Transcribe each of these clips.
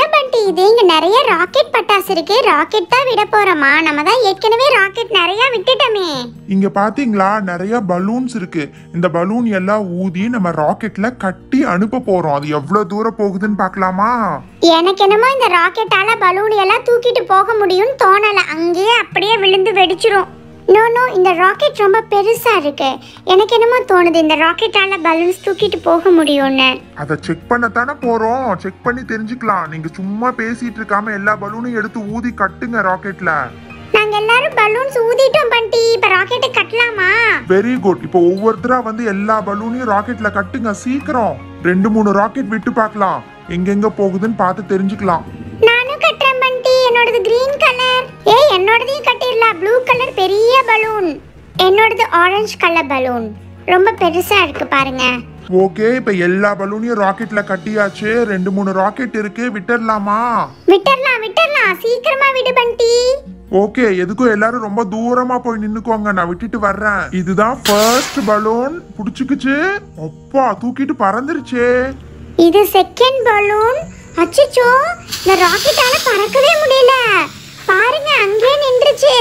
பண்டி இது இங்க நிறைய ராக்கெட் பட்டாசு இருக்கு ராக்கெட் தான் விட போறோமா நம்ம தான் ஏற்கனவே ராக்கெட் நிறைய விட்டுட்டோமே இங்க பாத்தீங்களா நிறைய பலூன்ஸ் இருக்கு இந்த பலூன் எல்லாம் ஊதி நம்ம ராக்கெட்ல கட்டி அனுப்ப போறோம் அது எவ்வளவு தூரம் போகுதுன்னு பார்க்கலாமா எனக்கு என்னமோ இந்த ராக்கெட்டால பலூன் எல்லாம் தூக்கிட்டு போக முடியும்னு தோணல அங்கேயே அப்படியே விழுந்து வெடிச்சிரும் நோ நோ இந்த ராக்கெட் ரொம்ப பெருசா இருக்கு எனக்கு என்னமோ தோணுது இந்த ராக்கெட்டால பலூன்ஸ் தூக்கிட்டு போக முடியும்னு அதை செக் பண்ணத்தானே போறோம் செக் பண்ணி தெரிஞ்சுக்கலாம் நீங்க சும்மா பேசிட்டு இருக்காம எல்லா பலூனையும் எடுத்து ஊதி கட்டுங்க ராக்கெட்ல நாங்க எல்லாரும் பலூன்ஸ் ஊதிட்டோம் பண்டி இப்ப ராக்கெட்டை கட்டலாமா வெரி குட் இப்போ ஒவ்வொருத்தரா வந்து எல்லா பலூனையும் ராக்கெட்ல கட்டுங்க சீக்கிரம் ரெண்டு மூணு ராக்கெட் விட்டு பார்க்கலாம் எங்கெங்க போகுதுன்னு பார்த்து தெரிஞ்சுக்கலாம் நானும் கட்டுறேன் பண்டி என்னோடது கிரீன் கலர் ஏய் என்னோடதையும் கட்டிடலாம் ப்ளூ கலர் பெரிய பலூன் என்னோடது ஆரஞ்சு கலர் பலூன் ரொம்ப பெருசா இருக்கு பாருங்க ஓகே இப்போ எல்லா பலூனையும் ராக்கெட்ல கட்டியாச்சு ரெண்டு மூணு ராக்கெட் இருக்கு விட்டுடலாமா விட்டுறலாம் விட்டுறலாம் சீக்கிரமா விடு பண்டி ஓகே எதுக்கும் எல்லாரும் ரொம்ப தூரமா போய் நின்னுக்கோங்க நான் விட்டுட்டு வர்றேன் இதுதான் ஃபர்ஸ்ட் பலூன் புடிச்சுக்குச்சு அப்பா தூக்கிட்டு பறந்துருச்சே இது செகண்ட் பலூன் அச்சச்சோ இந்த ராக்கெட்டால பறக்கவே முடியல பாருங்க அங்கேயே நின்றுச்சு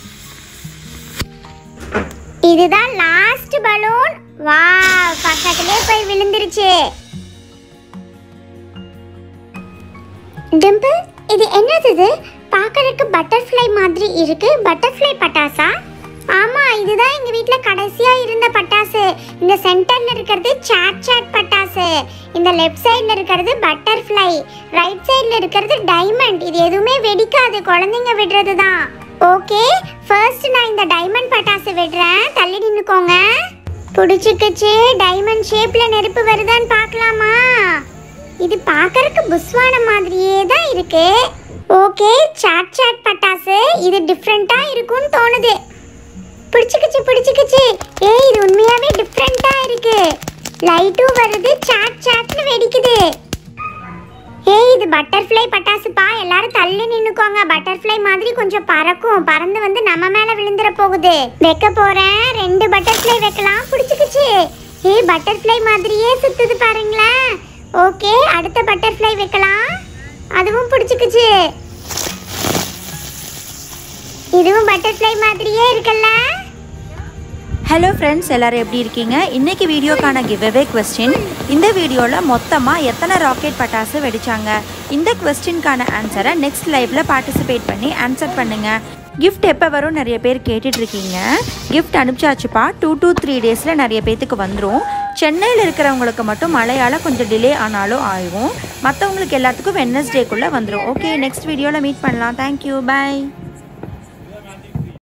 இதுதான் லாஸ்ட் பலூன் வாவ் பக்கத்திலே போய் விழுந்துருச்சு டிம்பிள் இது என்னது இது பார்க்கறதுக்கு பட்டர்ஃப்ளை மாதிரி இருக்கு பட்டர்ஃப்ளை பட்டாசா ஆமா இதுதான் எங்க வீட்ல கடைசியா இருந்த பட்டாசு இந்த சென்டர்ல இருக்கிறது சாட் சாட் பட்டாசு இந்த லெஃப்ட் சைடுல இருக்கிறது பட்டர்ஃப்ளை ரைட் சைடுல இருக்கிறது டைமண்ட் இது எதுவுமே வெடிக்காது குழந்தைங்க விடுறது தான் ஓகே ஃபர்ஸ்ட் நான் இந்த டைமண்ட் பட்டாசு விடுறேன் தள்ளி நின்னுக்கோங்க பிடிச்சிக்கிச்சு டைமண்ட் ஷேப்ல நெருப்பு வருதான்னு பார்க்கலாமா இது பார்க்கறதுக்கு புஸ்வான மாதிரியே தான் இருக்கு ஓகே சாட் சாட் பட்டாசு இது டிஃப்ரெண்டா இருக்கும்னு தோணுது பிடிச்சிக்கிச்சு பிடிச்சிக்கிச்சு ஏய் இது உண்மையாவே டிஃப்ரெண்டா இருக்கு லைட்டும் வருது சாட் சாட்னு வெடிக்குது ஏய் இது பட்டர்ஃப்ளை பட்டாசுப்பா எல்லாரும் தள்ளி நின்னுக்கோங்க பட்டர்ஃப்ளை மாதிரி கொஞ்சம் பறக்கும் பறந்து வந்து நம்ம மேல விழுந்துற போகுது வைக்க போறேன் ரெண்டு பட்டர்ஃப்ளை வைக்கலாம் பிடிச்சிக்கிச்சு ஏய் பட்டர்ஃப்ளை மாதிரியே சுத்துது பாருங்களேன் ஓகே அடுத்த பட்டர்ஃப்ளை வைக்கலாம் அதுவும் பிடிச்சிக்கிச்சு இதுவும் பட்டர்ஃப்ளை மாதிரியே இருக்குல்ல ஹலோ ஃப்ரெண்ட்ஸ் எல்லாரும் எப்படி இருக்கீங்க இன்னைக்கு வீடியோக்கான கிவ்அவே கொஸ்டின் இந்த வீடியோவில் மொத்தமாக எத்தனை ராக்கெட் பட்டாசு வெடிச்சாங்க இந்த கொஸ்டின்கான ஆன்சரை நெக்ஸ்ட் லைவ்ல பார்ட்டிசிபேட் பண்ணி ஆன்சர் பண்ணுங்க கிஃப்ட் எப்போ வரும் நிறைய பேர் கேட்டுட்டு இருக்கீங்க கிஃப்ட் அனுப்பிச்சாச்சுப்பா டூ டூ த்ரீ டேஸில் நிறைய பேத்துக்கு வந்துடும் சென்னையில் இருக்கிறவங்களுக்கு மட்டும் மழையால் கொஞ்சம் டிலே ஆனாலும் ஆகும் மற்றவங்களுக்கு எல்லாத்துக்கும் வெட்னஸ்டேக்குள்ளே வந்துடும் ஓகே நெக்ஸ்ட் வீடியோவில் மீட் பண்ணலாம் தேங்க்யூ பை